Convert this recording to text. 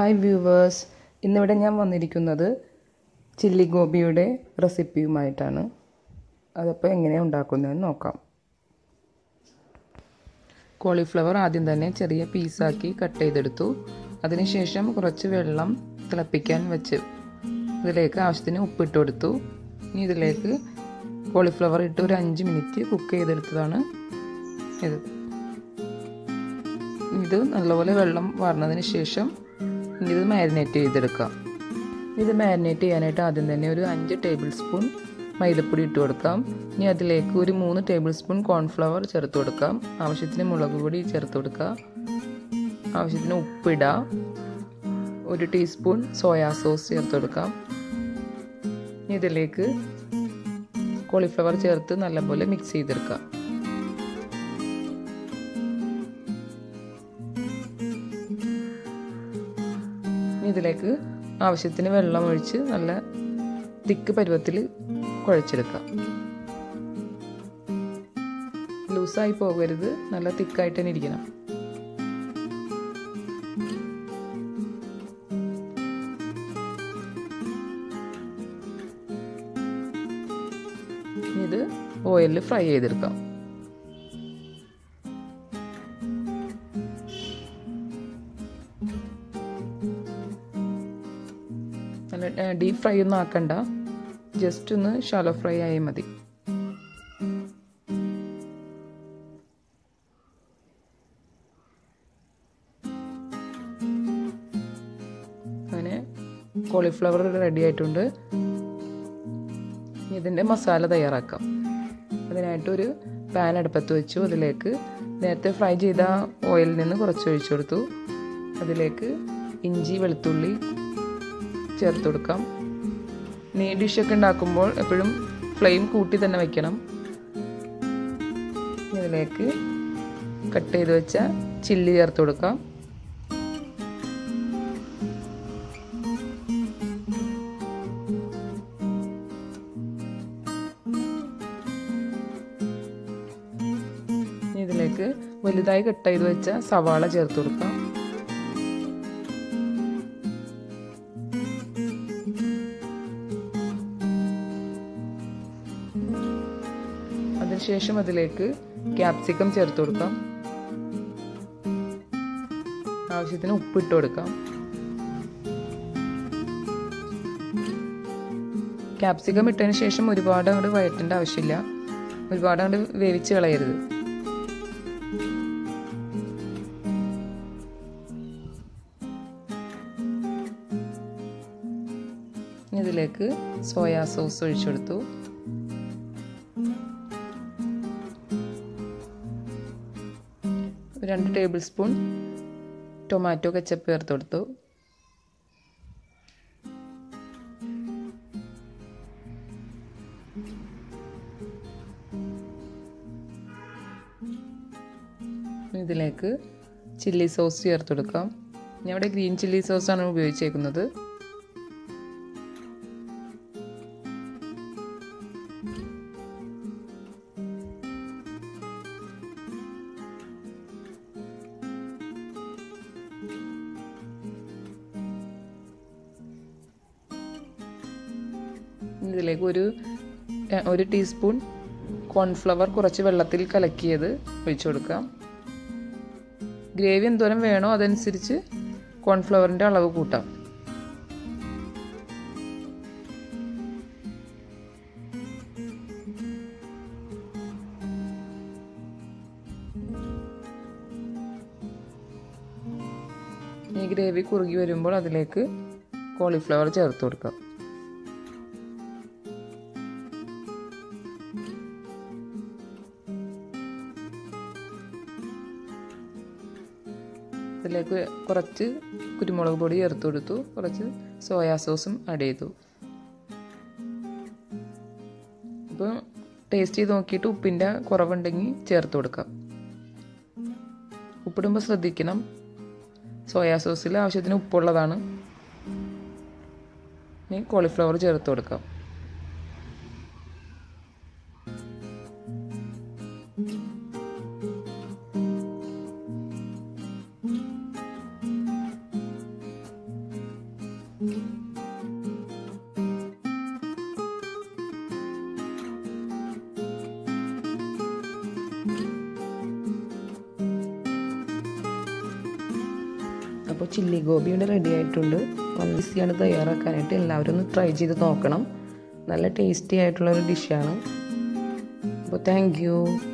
hi viewers ഇന്നിവിടെ ഞാൻ വന്നിരിക്കുന്നത് ചില്ലി ഗോപിയുടെ റെസിപ്പിയുമായിട്ടാണ് അതപ്പോൾ എങ്ങനെയാണ് ഉണ്ടാക്കുന്നതെന്ന് നോക്കാം കോളിഫ്ലവർ ആദ്യം തന്നെ ചെറിയ പീസാക്കി കട്ട് ചെയ്തെടുത്തു അതിനുശേഷം കുറച്ച് വെള്ളം തിളപ്പിക്കാൻ വെച്ച് ഇതിലേക്ക് ആവശ്യത്തിന് ഉപ്പിട്ട് കൊടുത്തു ഇനി ഇതിലേക്ക് കോളിഫ്ലവർ ഇട്ട് ഒരു അഞ്ച് മിനിറ്റ് കുക്ക് ചെയ്തെടുത്തതാണ് ഇത് ഇത് നല്ലപോലെ വെള്ളം വാർന്നതിന് ശേഷം ഇനി ഇത് മാരിനേറ്റ് ചെയ്തെടുക്കാം ഇത് മാരിനേറ്റ് ചെയ്യാനായിട്ട് ആദ്യം തന്നെ ഒരു അഞ്ച് ടേബിൾ സ്പൂൺ മൈദപ്പൊടി ഇട്ട് കൊടുക്കാം ഇനി അതിലേക്ക് ഒരു മൂന്ന് ടേബിൾ സ്പൂൺ കോൺഫ്ലവർ ചേർത്ത് കൊടുക്കാം ആവശ്യത്തിന് മുളക് പൊടി ചേർത്ത് കൊടുക്കുക ആവശ്യത്തിന് ഉപ്പിടുക ഒരു ടീസ്പൂൺ സോയാ സോസ് ചേർത്ത് കൊടുക്കാം ഇനി ഇതിലേക്ക് കോളിഫ്ലവർ ചേർത്ത് നല്ലപോലെ മിക്സ് ചെയ്തെടുക്കാം ഇതിലേക്ക് ആവശ്യത്തിന് വെള്ളം ഒഴിച്ച് നല്ല തിക്ക് പരുവത്തിൽ കുഴച്ചെടുക്കാം ലൂസായി പോകരുത് നല്ല തിക്കായിട്ട് തന്നെ ഇരിക്കണം ഇത് ഓയിലിൽ ഫ്രൈ ചെയ്തെടുക്കാം നല്ല ഡീപ്പ് ഫ്രൈ ഒന്നും ആക്കണ്ട ജസ്റ്റ് ഒന്ന് ഷാലോ ഫ്രൈ ആയാൽ മതി അങ്ങനെ കോളിഫ്ലവർ റെഡി ആയിട്ടുണ്ട് ഇതിൻ്റെ മസാല തയ്യാറാക്കാം അതിനായിട്ടൊരു പാൻ അടുപ്പത്ത് വെച്ചു അതിലേക്ക് നേരത്തെ ഫ്രൈ ചെയ്ത ഓയിലിൽ നിന്ന് കുറച്ച് ഒഴിച്ചു കൊടുത്തു അതിലേക്ക് ഇഞ്ചി വെളുത്തുള്ളി ചേർത്ത് കൊടുക്കാം നീ ഡിഷൊക്കെ ഉണ്ടാക്കുമ്പോൾ എപ്പോഴും ഫ്ലെയിം കൂട്ടി തന്നെ വയ്ക്കണം ഇതിലേക്ക് കട്ട് ചെയ്ത് വെച്ച ചില്ലി ചേർത്ത് കൊടുക്കാം ഇതിലേക്ക് വലുതായി കട്ട് ചെയ്ത് വെച്ച സവാള ചേർത്ത് കൊടുക്കാം അതിനുശേഷം അതിലേക്ക് ക്യാപ്സിക്കം ചേർത്ത് കൊടുക്കാം ആവശ്യത്തിന് ഉപ്പിട്ട് കൊടുക്കാം ക്യാപ്സിക്കം ഇട്ടതിന് ശേഷം ഒരുപാട് അങ്ങോട്ട് വഴറ്റേണ്ട ആവശ്യമില്ല ഒരുപാട് അങ്ങോട്ട് വേവിച്ച് കളയരുത് ഇതിലേക്ക് സോയാ സോസ് ഒഴിച്ചു കൊടുത്തു രണ്ട് ടേബിൾ സ്പൂൺ ടൊമാറ്റോ കെച്ചപ്പ് ചേർത്ത് കൊടുത്തു ഇതിലേക്ക് ചില്ലി സോസ് ചേർത്ത് കൊടുക്കാം ഞാൻ ഇവിടെ ഗ്രീൻ ചില്ലി സോസാണ് ഉപയോഗിച്ചേക്കുന്നത് ഇതിലേക്ക് ഒരു ഒരു ടീസ്പൂൺ കോൺഫ്ലവർ കുറച്ച് വെള്ളത്തിൽ കലക്കിയത് ഒഴിച്ചു കൊടുക്കാം ഗ്രേവി എന്തോരം വേണോ അതനുസരിച്ച് കോൺഫ്ലവറിൻ്റെ അളവ് കൂട്ടാം ഈ ഗ്രേവി കുറുകി വരുമ്പോൾ അതിലേക്ക് കോളിഫ്ലവർ ചേർത്ത് കൊടുക്കാം ഇതിലേക്ക് കുറച്ച് കുരുമുളക് പൊടി ചേർത്ത് കൊടുത്തു കുറച്ച് സോയാ സോസും ആഡ് ചെയ്തു അപ്പോൾ ടേസ്റ്റ് ചെയ്ത് നോക്കിയിട്ട് ഉപ്പിൻ്റെ കുറവുണ്ടെങ്കിൽ ചേർത്ത് കൊടുക്കാം ഉപ്പിടുമ്പോൾ ശ്രദ്ധിക്കണം സോയാ സോസിൽ ആവശ്യത്തിന് ഉപ്പുള്ളതാണ് ഇനി കോളിഫ്ലവർ ചേർത്ത് കൊടുക്കാം അപ്പോൾ ചില്ലി ഗോബി ഇവിടെ റെഡി ആയിട്ടുണ്ട് നല്ല ഈസിയാണ് തയ്യാറാക്കാനായിട്ട് എല്ലാവരും ഒന്ന് ട്രൈ ചെയ്ത് നോക്കണം നല്ല ടേസ്റ്റി ആയിട്ടുള്ള ഒരു ഡിഷാണ് അപ്പോൾ താങ്ക് യു